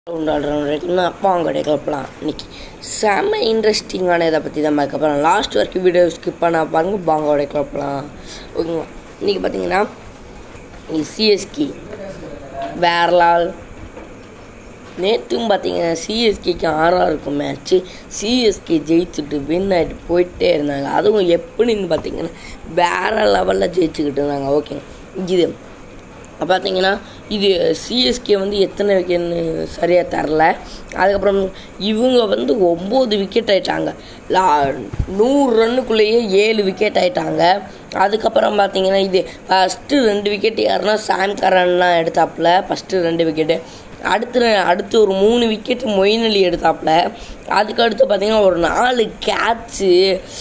உண்டாடுறவங்களுக்குன்னா வாங்க கிடைக்கலாம் இன்னைக்கு செம்ம இன்ட்ரெஸ்டிங்கான இதை பற்றி தான் பார்க்க போகிறோம் லாஸ்ட் வரைக்கும் வீடியோ ஸ்கிப் பண்ண பாருங்க பாங்கோட கிளப்பலாம் ஓகேங்களா இன்றைக்கி பார்த்தீங்கன்னா சிஎஸ்கி வேற லால் நேற்றும் பார்த்தீங்கன்னா சிஎஸ்கேக்கு ஆர்ஆருக்கு மேட்ச்சு சிஎஸ்கே ஜெயிச்சுட்டு வின் ஆகிட்டு போயிட்டே இருந்தாங்க அதுவும் எப்படின்னு பார்த்தீங்கன்னா வேற லெவலில் ஜெயிச்சுக்கிட்டு இருந்தாங்க ஓகேங்க இது பார்த்தீங்கன்னா இது சிஎஸ்கே வந்து எத்தனை விக்கெட்னு சரியாக தரல அதுக்கப்புறம் இவங்க வந்து ஒம்பது விக்கெட் ஆயிட்டாங்க லா நூறு ரன்னுக்குள்ளேயே ஏழு விக்கெட் ஆயிட்டாங்க அதுக்கப்புறம் பார்த்தீங்கன்னா இது ஃபஸ்ட்டு ரெண்டு விக்கெட் யாருன்னா சாம் கரன்லாம் எடுத்தாப்புல ஃபஸ்ட்டு ரெண்டு விக்கெட்டு அடுத்து அடுத்து ஒரு மூணு விக்கெட் மொயின் அலி எடுத்தாப்புல அதுக்கு அடுத்து பார்த்தீங்கன்னா ஒரு நாலு கேட்சு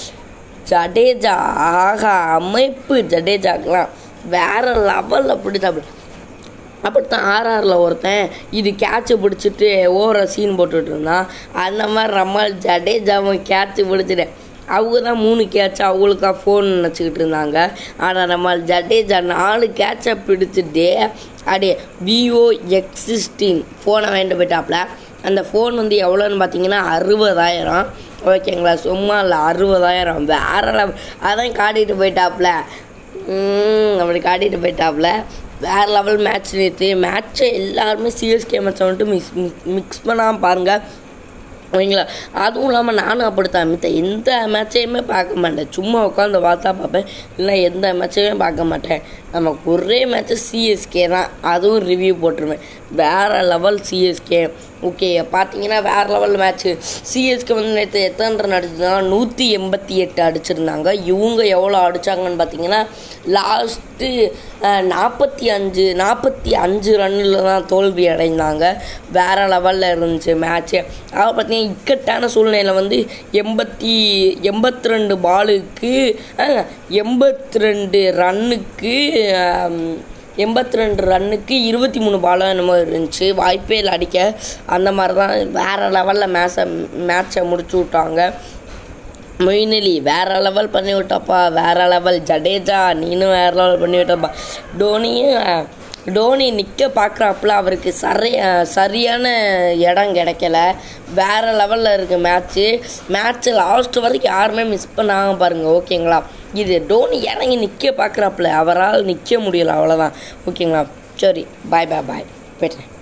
ஜடேஜா ஆகா அமைப்பு ஜடேஜாக்கெலாம் வேற லெவலில் பிடிச்சாப்புல அப்படித்தான் ஆர்ஆரில் ஒருத்தன் இது கேட்சை பிடிச்சிட்டு ஓவர சீன் போட்டுட்டு இருந்தான் அந்த மாதிரி ரம்மாள் ஜடேஜாவும் கேட்சு பிடிச்சிட்டு அவங்க தான் மூணு கேட்ச் அவங்களுக்கா ஃபோன் நினச்சிக்கிட்டு இருந்தாங்க ஆனால் நம்ம ஜடேஜா நாலு கேட்சை பிடிச்சிட்டு அப்படியே விவோ எக்ஸ் சிக்ஸ்டீன் ஃபோனை வாங்கிட்டு போயிட்டாப்புல அந்த ஃபோன் வந்து எவ்வளோன்னு பார்த்தீங்கன்னா அறுபதாயிரம் ஓகேங்களா சும்மா இல்லை அறுபதாயிரம் வேற level. அதான் காட்டிட்டு போயிட்டாப்புல ம், அப்படி காட்டிட்டு போயிட்டாப்புல வேற லெவல் மேட்ச் நேற்று மேட்ச்சை எல்லாருமே சிஎஸ்கே மேட்ச்சை வந்துட்டு மிக்ஸ் மிக்ஸ் பண்ணாமல் பாருங்கள் ஓகேங்களா அதுவும் இல்லாமல் நானும் அப்படித்தான் மித்த எந்த மேட்சையுமே பார்க்க மாட்டேன் சும்மா உட்காந்து பார்த்தா பார்ப்பேன் இல்லை எந்த மேட்சையுமே பார்க்க மாட்டேன் நமக்கு ஒரே மேட்ச்சு சிஎஸ்கே தான் அதுவும் ரிவ்யூ போட்டுருவேன் வேறு லெவல் சிஎஸ்கே ஓகே பார்த்தீங்கன்னா வேறு லெவல் மேட்ச்சு சிஎஸ்கே வந்து நேற்று எத்தனை ரன் அடிச்சிருந்தாங்க நூற்றி எண்பத்தி எட்டு அடிச்சிருந்தாங்க இவங்க எவ்வளோ அடித்தாங்கன்னு பார்த்தீங்கன்னா லாஸ்ட்டு நாற்பத்தி அஞ்சு நாற்பத்தி அஞ்சு ரன்னில் தான் தோல்வி அடைந்தாங்க வேறு லெவலில் இருந்துச்சு மேட்ச்சு அதாவது பார்த்தீங்கன்னா இக்கட்டான சூழ்நிலையில் வந்து எண்பத்தி எண்பத்தி ரெண்டு பாலுக்கு எண்பத்தி ரெண்டு ரன்னுக்கு எண்பத்தி ரெண்டு ரன்னுக்கு இருபத்தி மூணு பாலம் என்னமோ இருந்துச்சு வாய்ப்பே இல்லை அடிக்க அந்த மாதிரி தான் வேறு லெவலில் மேட்சை மேட்சை முடிச்சு விட்டாங்க மொயின் அலி வேற லெவல் பண்ணி விட்டப்பா வேற லெவல் ஜடேஜா நீனும் வேற லெவல் பண்ணி விட்டப்பா டோனியும் டோனி நிற்க பார்க்குறாப்புல அவருக்கு சரி சரியான இடம் கிடைக்கல வேற லெவலில் இருக்குது மேட்ச்சு மேட்ச்சு லாஸ்ட் வரைக்கும் யாருமே மிஸ் பண்ணாம பாருங்கள் ஓகேங்களா இது டோனி இறங்கி நிற்க பார்க்குறாப்புல அவரால் நிற்க முடியல அவ்வளோதான் ஓகேங்களா சரி பாய் பாய் பாய் போய்ட்டேன்